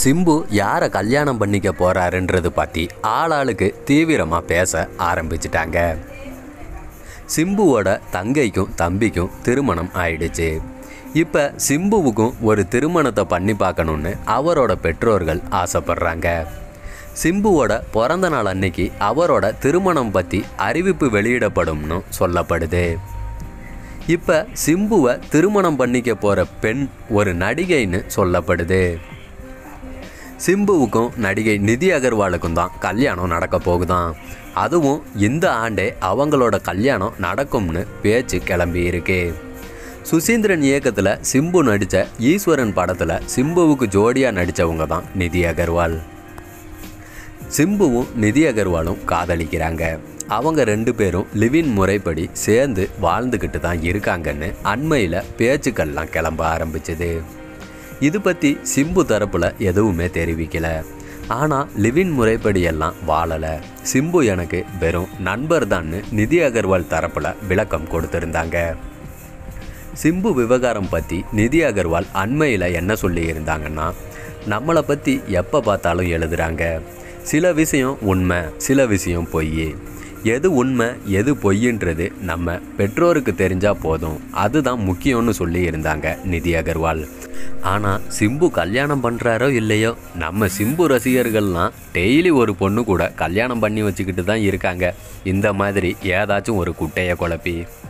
சிம்பு யாரை கல்யாணம் பண்ணிக்க போறாருன்றது பற்றி ஆளாளுக்கு தீவிரமாக பேச ஆரம்பிச்சிட்டாங்க சிம்புவோட தங்கைக்கும் தம்பிக்கும் திருமணம் ஆயிடுச்சு இப்போ சிம்புவுக்கும் ஒரு திருமணத்தை பண்ணி பார்க்கணுன்னு அவரோட பெற்றோர்கள் ஆசைப்படுறாங்க சிம்புவோட பிறந்த நாள் அன்னைக்கு அவரோட திருமணம் பற்றி அறிவிப்பு வெளியிடப்படும்னு சொல்லப்படுது இப்போ சிம்புவை திருமணம் பண்ணிக்க போகிற பெண் ஒரு நடிகைன்னு சொல்லப்படுது சிம்புவுக்கும் நடிகை நிதி அகர்வாலுக்கும் தான் கல்யாணம் நடக்க போகுதாம் அதுவும் இந்த ஆண்டே அவங்களோட கல்யாணம் நடக்கும்னு பேச்சு கிளம்பி இருக்கு சுசீந்திரன் இயக்கத்தில் சிம்பு நடித்த ஈஸ்வரன் படத்தில் சிம்புவுக்கு ஜோடியாக நடித்தவங்க தான் நிதி அகர்வால் சிம்புவும் நிதி அகர்வாலும் காதலிக்கிறாங்க அவங்க ரெண்டு பேரும் லிவின் முறைப்படி சேர்ந்து வாழ்ந்துக்கிட்டு தான் இருக்காங்கன்னு அண்மையில் பேச்சுக்கள்லாம் கிளம்ப ஆரம்பிச்சது இது பற்றி சிம்பு தரப்பில் எதுவுமே தெரிவிக்கல ஆனால் லிவின் முறைப்படி எல்லாம் வாழலை சிம்பு எனக்கு வெறும் நண்பர் தான்னு நிதி அகர்வால் தரப்பில் விளக்கம் கொடுத்துருந்தாங்க சிம்பு விவகாரம் பற்றி நிதி அகர்வால் அண்மையில் என்ன சொல்லியிருந்தாங்கன்னா நம்மளை பற்றி எப்போ பார்த்தாலும் எழுதுகிறாங்க சில விஷயம் உண்மை சில விஷயம் பொய் எது உண்மை எது பொய்ன்றது நம்ம பெற்றோருக்கு தெரிஞ்சால் போதும் அதுதான் முக்கியம்னு சொல்லி இருந்தாங்க நிதி அகர்வால் ஆனால் சிம்பு கல்யாணம் பண்ணுறாரோ இல்லையோ நம்ம சிம்பு ரசிகர்கள்லாம் டெய்லி ஒரு பொண்ணு கூட கல்யாணம் பண்ணி வச்சுக்கிட்டு தான் இருக்காங்க இந்த மாதிரி ஏதாச்சும் ஒரு குட்டையை குழப்பி